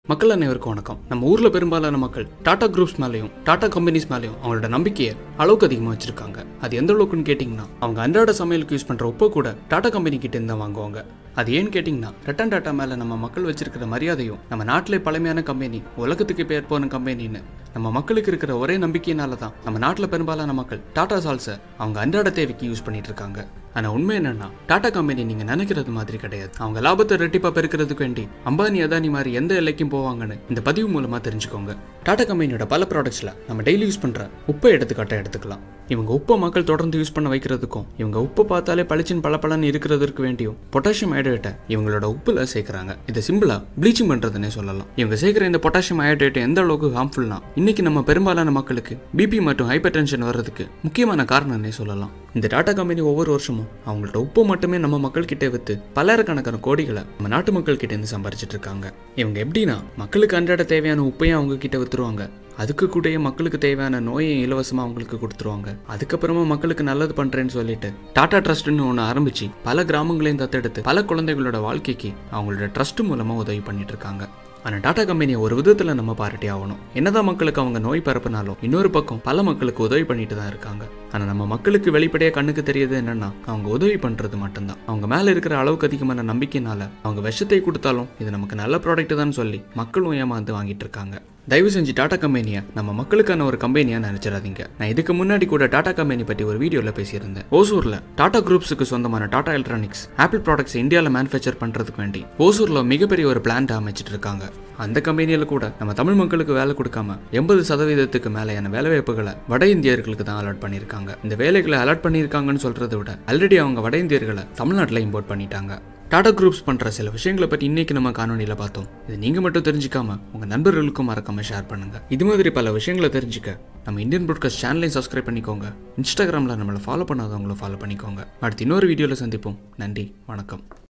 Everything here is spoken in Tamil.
மக்கள் அனைவருக்கும் வணக்கம் நம்ம ஊர்ல பெரும்பாலான மக்கள் டாடா குரூப்ஸ் மேலேயும் டாடா கம்பெனிஸ் மேலேயும் அவங்களோட நம்பிக்கையை அளவுக்கு அதிகமாக வச்சிருக்காங்க அது எந்த அளவுக்குன்னு கேட்டிங்கன்னா அவங்க அன்றாட சமையலுக்கு யூஸ் பண்ற உப்பு கூட டாடா கம்பெனி கிட்ட இருந்து தான் வாங்குவாங்க அது ஏன்னு கேட்டிங்கன்னா ரட்டன் டாட்டா மேலே நம்ம மக்கள் வச்சிருக்கிற மரியாதையும் நம்ம நாட்டிலே பழமையான கம்பெனி உலகத்துக்கு பேர் போன கம்பெனின்னு நம்ம மக்களுக்கு இருக்கிற ஒரே நம்பிக்கையினால தான் நம்ம நாட்டில் பெரும்பாலான மக்கள் டாடா சால்ஸை அவங்க அன்றாட தேவைக்கு யூஸ் பண்ணிட்டு இருக்காங்க ஆனால் உண்மை என்னன்னா டாடா கம்பெனி நீங்க நினைக்கிறது மாதிரி கிடையாது அவங்க லாபத்தை ரெட்டிப்பா பெருக்கிறதுக்கு வேண்டி அம்பானி அதானி மாதிரி எந்த எல்லைக்கும் போவாங்கன்னு இந்த பதிவு மூலமா தெரிஞ்சுக்கோங்க டாடா கம்பெனியோட பல ப்ராடக்ட்ஸ்ல நம்ம டெய்லி யூஸ் பண்ற உப்பை எடுத்துக்காட்ட எடுத்துக்கலாம் இவங்க உப்பை மக்கள் தொடர்ந்து யூஸ் பண்ண வைக்கிறதுக்கும் இவங்க உப்பு பார்த்தாலே பளிச்சின் பளபளன்னு இருக்கிறதுக்கு வேண்டியும் பொட்டாசியம் அயோடேட்டை இவங்களோட உப்புல சேர்க்கறாங்க இதை சிம்பிளா ப்ளீச்சிங் பண்றதுன்னே சொல்லலாம் இவங்க சேர்க்கிற இந்த பொட்டாசியம் அயோடேட் எந்த அளவுக்கு ஹார்ம்ஃபுல்னா இன்னைக்கு நம்ம பெரும்பாலான மக்களுக்கு பிபி மற்றும் ஹைப்பர் டென்ஷன் வர்றதுக்கு முக்கியமான காரணம்னே சொல்லலாம் இந்த டாடா கம்பெனி ஒவ்வொரு வருஷமும் அவங்களோட உப்பு மட்டுமே நம்ம மக்கள் கிட்ட வித்து பல்லாயிரக்கணக்கான கோடிகளை நம்ம நாட்டு மக்கள் கிட்ட இருந்து சம்பாரிச்சிட்டு இருக்காங்க இவங்க எப்படின்னா மக்களுக்கு அன்றாட தேவையான உப்பையும் அவங்க கிட்ட வித்துருவாங்க அதுக்கு கூடயே மக்களுக்கு தேவையான நோயை இலவசமாக அவங்களுக்கு கொடுத்துருவாங்க அதுக்கப்புறமா மக்களுக்கு நல்லது பண்ணுறேன்னு சொல்லிட்டு டாடா ட்ரஸ்ட்னு ஒன்று ஆரம்பிச்சு பல கிராமங்களையும் தத்தெடுத்து பல குழந்தைகளோட வாழ்க்கைக்கு அவங்களோட ட்ரஸ்ட் மூலமாக உதவி பண்ணிட்டு இருக்காங்க ஆனால் டாடா கம்பெனியை ஒரு விதத்தில் நம்ம பாராட்டி ஆகணும் என்னதான் மக்களுக்கு அவங்க நோய் பரப்புனாலும் இன்னொரு பக்கம் பல மக்களுக்கு உதவி பண்ணிட்டு தான் இருக்காங்க ஆனால் நம்ம மக்களுக்கு வெளிப்படையாக கண்ணுக்கு தெரியுது என்னன்னா அவங்க உதவி பண்ணுறது மட்டும்தான் அவங்க மேலே இருக்கிற அளவுக்கு அதிகமான நம்பிக்கைனால அவங்க விஷத்தை கொடுத்தாலும் இது நமக்கு நல்ல ப்ராடக்ட் தான் சொல்லி மக்களும் ஏமாந்து வாங்கிட்டு இருக்காங்க தயவு செஞ்சு டாடா கம்பெனியை நம்ம மக்களுக்கான ஒரு கம்பெனியாக நினைச்சிடாதீங்க நான் இதுக்கு முன்னாடி கூட டாடா கம்பெனி பற்றி ஒரு வீடியோவில் பேசியிருந்தேன் ஓசூரில் டாடா குரூப்ஸுக்கு சொந்தமான டாடா எலக்ட்ரானிக்ஸ் ஆப்பிள் ப்ராடக்ட்ஸ் இந்தியாவில் மேனுஃபேக்சர் பண்ணுறதுக்கு வேண்டி ஓசூரில் மிகப்பெரிய ஒரு பிளான்ட் அமைச்சிட்டு இருக்காங்க அந்த கம்பெனியில் கூட நம்ம தமிழ் மக்களுக்கு வேலை கொடுக்காம எண்பது சதவீதத்துக்கு மேலேயான வேலைவாய்ப்புகளை வட இந்தியர்களுக்கு தான் அலாட் பண்ணியிருக்காங்க இந்த வேலைகளை அலாட் பண்ணியிருக்காங்கன்னு சொல்றதை விட ஆல்ரெடி அவங்க வட இந்தியர்களை தமிழ்நாட்டில் இம்போர்ட் பண்ணிட்டாங்க டாடா குரூப்ஸ் பண்ணுற சில விஷயங்களை பற்றி இன்னைக்கு நம்ம காணொலியில் பார்த்தோம் இது நீங்கள் மட்டும் தெரிஞ்சுக்காம உங்கள் நண்பர்களுக்கும் மறக்காம ஷேர் பண்ணுங்க இது மாதிரி பல விஷயங்களை தெரிஞ்சுக்க நம்ம இந்தியன் ப்ராட்காஸ்ட் சேனலையும் சப்ஸ்கிரைப் பண்ணிக்கோங்க இன்ஸ்டாகிராமில் நம்மளை ஃபாலோ பண்ணாதவங்களும் ஃபாலோ பண்ணிக்கோங்க அடுத்து இன்னொரு வீடியோவில் சந்திப்போம் நன்றி வணக்கம்